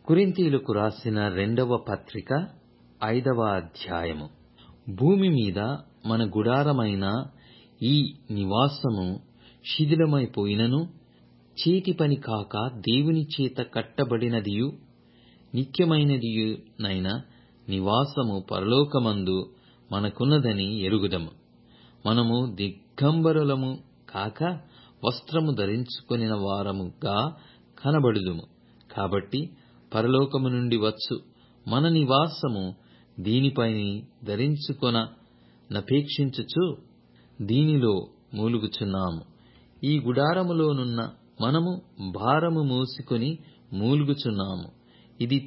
కొరింథీయులకు రాసిన రెండవ పత్రిక ఐదవ అధ్యాయము భూమి మీద మన గుడారమైన ఈ నివాసము శిథిలమైపోయినను చేతి పని కాక దేవుని చేత కట్టబడినదియు నిత్యమైనదియునైన నివాసము పరలోకమందు మనకున్నదని ఎరుగుదము మనము దిగంబరులము కాక వస్త్రము ధరించుకొనిన వారముగా కనబడుదుము కాబట్టి పరలోకము నుండి వచ్చు మన నివాసము దీనిపైని ధరించుకొన నపేక్షించుచు దీనిలో మూలుగుచున్నాము ఈ గుడారములోనున్న మనము భారము మోసికొని మూలుగుచున్నాము ఇది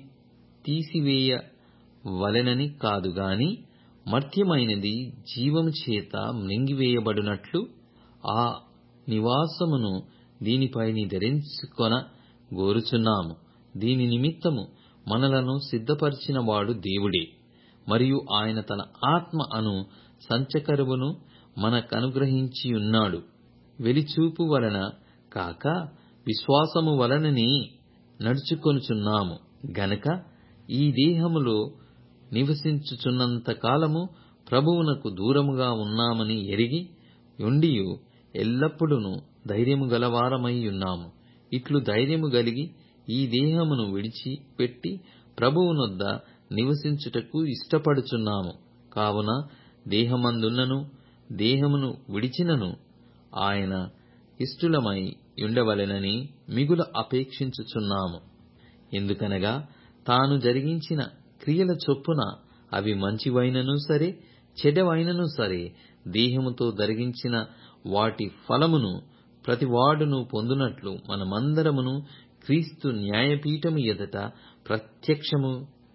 తీసివేయవలెనని కాదు గాని మర్త్యమైనది జీవము చేత మ్రింగివేయబడునట్లు ఆ నివాసమును దీనిపైని ధరించుకొన గోరుచున్నాము దీని నిమిత్తము మనలను సిద్ధపరిచిన వాడు దేవుడే మరియు ఆయన తన ఆత్మ అను సంచకరువును మనకనుగ్రహించియున్నాడు వెలిచూపు వలన కాక విశ్వాసము వలననే నడుచుకొనుచున్నాము గనక ఈ దేహములో నివసించుచున్నంత కాలము ప్రభువునకు దూరముగా ఉన్నామని ఎరిగి యుండియు ఎల్లప్పుడూ ధైర్యము గలవారమై ఉన్నాము ఇట్లు ధైర్యము గలిగి ఈ దేహమును విడిచిపెట్టి ప్రభువునొద్ద నివసించుటకు ఇష్టపడుచున్నాము కావున దేహమందున్నను దేహమును విడిచినను ఆయన ఇష్టులమై యుండవలెనని మిగుల అపేక్షించుచున్నాము ఎందుకనగా తాను జరిగించిన క్రియల చొప్పున అవి మంచివైనను సరే చెడ్డవైనను సరే దేహముతో జరిగించిన వాటి ఫలమును ప్రతివాడును పొందునట్లు మనమందరమును క్రీస్తు న్యాయపీఠము ఎదుట ప్రత్యక్షము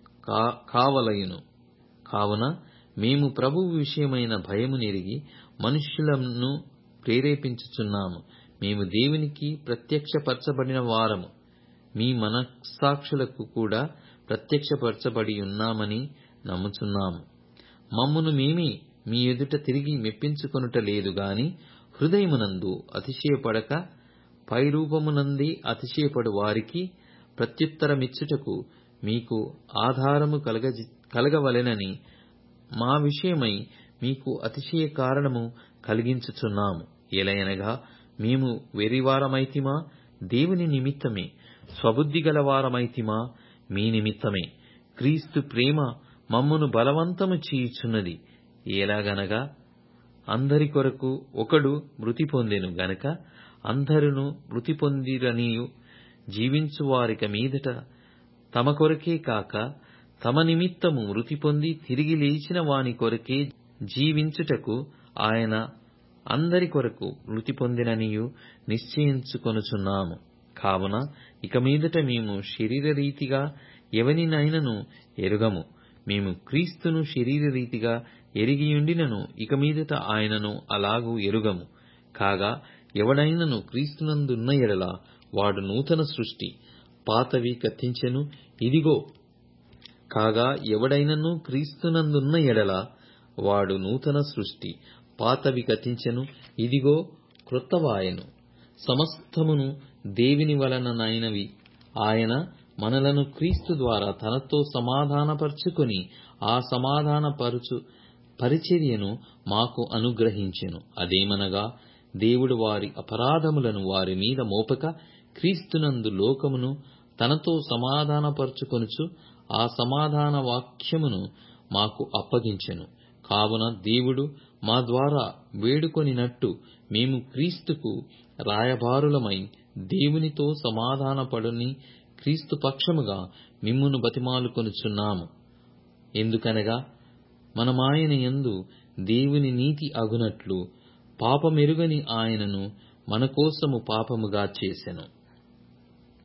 కావలయును కావున మేము ప్రభువు విషయమైన భయము నెరిగి మనుష్యులను ప్రేరేపించుచున్నాము మేము దేవునికి ప్రత్యక్షపరచబడిన వారము మీ మనస్సాక్షులకు కూడా ప్రత్యక్షపరచబడి ఉన్నామని నమ్ముచున్నాము మమ్మును మేమే మీ ఎదుట తిరిగి మెప్పించుకొనుట లేదు గాని హృదయమునందు అతిశయపడక పైరూపమునందే అతిశయపడు వారికి ప్రత్యుత్తరమిచ్చుటకు మీకు ఆధారము కలగవలెనని మా విషయమై మీకు అతిశయ కారణము కలిగించుచున్నాము ఎలయనగా మేము వెర్రివారమైతిమా దేవుని నిమిత్తమే స్వబుద్ధి గలవారమైతిమా మీ నిమిత్తమే క్రీస్తు ప్రేమ మమ్మును బలవంతము చేయుచున్నది ఎలాగనగా అందరి కొరకు ఒకడు మృతి పొందెను గనక అందరును మృతి పొందిరనియు జీవించు వారిక మీదట తమ కొరకే కాక తమ నిమిత్తము మృతి పొంది తిరిగి లేచిన వాని కొరకే జీవించుటకు ఆయన అందరి కొరకు మృతి పొందిననియు నిశ్చయించుకొనుచున్నాము కావున ఇక మీదట మేము శరీరరీతిగా ఎవనినైనను ఎరుగము మేము క్రీస్తును శరీరరీతిగా ఎరిగియుండినను ఇక మీదట ఆయనను అలాగూ ఎరుగము కాగా ఎవడైనను క్రీస్తునందున్న ఎడల వాడు నూతన సృష్టి పాతవి గతించెను ఇదిగో కాగా ఎవడైనను క్రీస్తునందున్న ఎడల వాడు నూతన సృష్టి పాతవి గతించెను ఇదిగో క్రొత్తవాయెను సమస్తమును దేవుని వలననైనవి ఆయన మనలను క్రీస్తు ద్వారా తనతో సమాధానపరుచుకొని ఆ సమాధానపరుచు పరిచర్యను మాకు అనుగ్రహించెను అదేమనగా దేవుడు వారి అపరాధములను వారి మీద మోపక క్రీస్తునందు లోకమును తనతో సమాధానపరుచుకొనుచు ఆ సమాధాన వాక్యమును మాకు అప్పగించెను కావున దేవుడు మా ద్వారా వేడుకొనినట్టు మేము క్రీస్తుకు రాయబారులమై దేవునితో సమాధానపడుని క్రీస్తు పక్షముగా మిమ్మును బతిమాలుకొనుచున్నాము ఎందుకనగా మనమాయన యందు దేవుని నీతి అగునట్లు పాపమెరుగని ఆయనను మన కోసము పాపముగా చేసెను